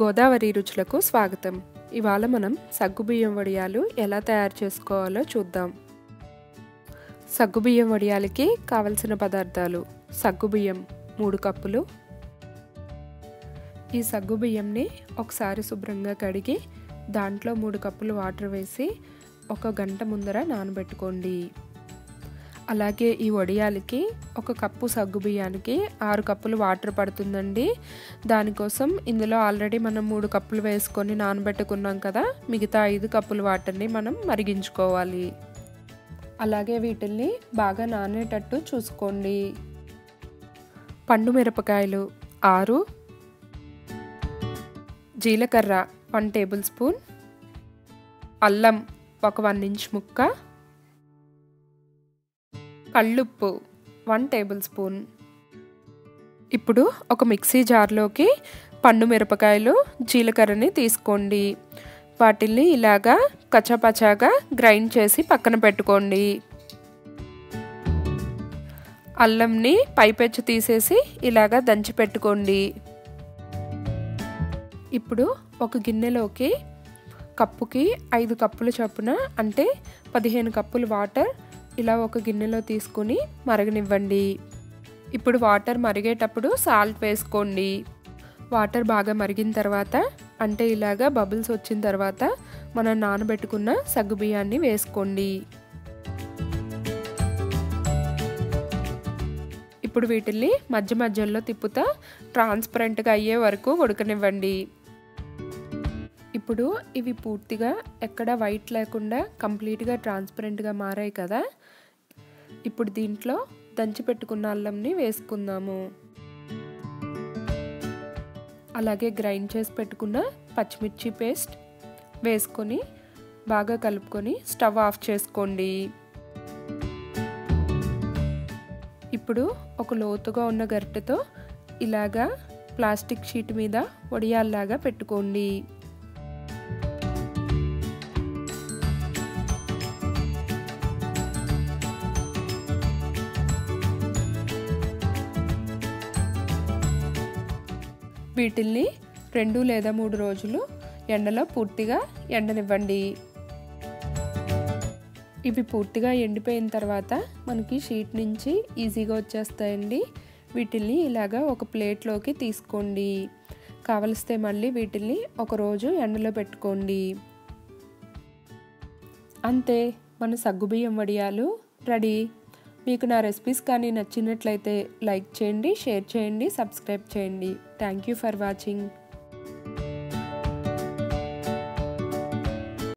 గోదావరి రుచులకు స్వాగతం ఇవాళ మనం సగ్గుబియ్యం వడియాలు ఎలా తయారు చేసుకోవాలో చూద్దాం సగ్గుబియ్యం వడియాలకి కావలసిన పదార్థాలు సగ్గుబియ్యం మూడు కప్పులు ఈ సగ్గుబియ్యంని ఒకసారి శుభ్రంగా కడిగి దాంట్లో మూడు కప్పులు వాటర్ వేసి ఒక గంట ముందర నానబెట్టుకోండి అలాగే ఈ వడియాలకి ఒక కప్పు సగ్గు బియ్యానికి ఆరు కప్పులు వాటర్ పడుతుందండి దానికోసం ఇందులో ఆల్రెడీ మనం మూడు కప్పులు వేసుకొని నానబెట్టుకున్నాం కదా మిగతా ఐదు కప్పులు వాటర్ని మనం మరిగించుకోవాలి అలాగే వీటిల్ని బాగా నానేటట్టు చూసుకోండి పండు మిరపకాయలు ఆరు జీలకర్ర వన్ టేబుల్ స్పూన్ అల్లం ఒక వన్ ఇంచ్ ముక్క కళ్ళుప్పు వన్ టేబుల్ స్పూన్ ఇప్పుడు ఒక మిక్సీ జార్లోకి పండు మిరపకాయలు జీలకర్రని తీసుకోండి వాటిల్ని ఇలాగా కచ్చపచాగా గ్రైండ్ చేసి పక్కన పెట్టుకోండి అల్లంని పైపెచ్చు తీసేసి ఇలాగా దంచి పెట్టుకోండి ఇప్పుడు ఒక గిన్నెలోకి కప్పుకి ఐదు కప్పులు చొప్పున అంటే పదిహేను కప్పులు వాటర్ ఇలా ఒక గిన్నెలో తీసుకుని మరగనివ్వండి ఇప్పుడు వాటర్ మరిగేటప్పుడు సాల్ట్ వేసుకోండి వాటర్ బాగా మరిగిన తర్వాత అంటే ఇలాగా బబుల్స్ వచ్చిన తర్వాత మనం నానబెట్టుకున్న సగ్గుబియ్యాన్ని వేసుకోండి ఇప్పుడు వీటిల్ని మధ్య మధ్యలో తిప్పుతా ట్రాన్స్పరెంట్గా అయ్యే వరకు ఉడకనివ్వండి ఇప్పుడు ఇవి పూర్తిగా ఎక్కడ వైట్ లేకుండా కంప్లీట్గా ట్రాన్స్పరెంట్గా మారాయి కదా ఇప్పుడు దీంట్లో దంచి పెట్టుకున్న అల్లంని వేసుకుందాము అలాగే గ్రైండ్ చేసి పెట్టుకున్న పచ్చిమిర్చి పేస్ట్ వేసుకొని బాగా కలుపుకొని స్టవ్ ఆఫ్ చేసుకోండి ఇప్పుడు ఒక లోతుగా ఉన్న గరిటెతో ఇలాగా ప్లాస్టిక్ షీట్ మీద వడియాల్లాగా పెట్టుకోండి వీటిల్ని రెండు లేదా మూడు రోజులు ఎండలో పూర్తిగా ఎండనివ్వండి ఇవి పూర్తిగా ఎండిపోయిన తర్వాత మనకి షీట్ నుంచి ఈజీగా వచ్చేస్తాయండి వీటిల్ని ఇలాగా ఒక ప్లేట్లోకి తీసుకోండి కావలిస్తే మళ్ళీ వీటిల్ని ఒకరోజు ఎండలో పెట్టుకోండి అంతే మన సగ్గుబియ్యం వడియాలు రెడీ మీకు నా రెసిపీస్ కానీ నచ్చినట్లయితే లైక్ చేయండి షేర్ చేయండి సబ్స్క్రైబ్ చేయండి థ్యాంక్ యూ ఫర్ వాచింగ్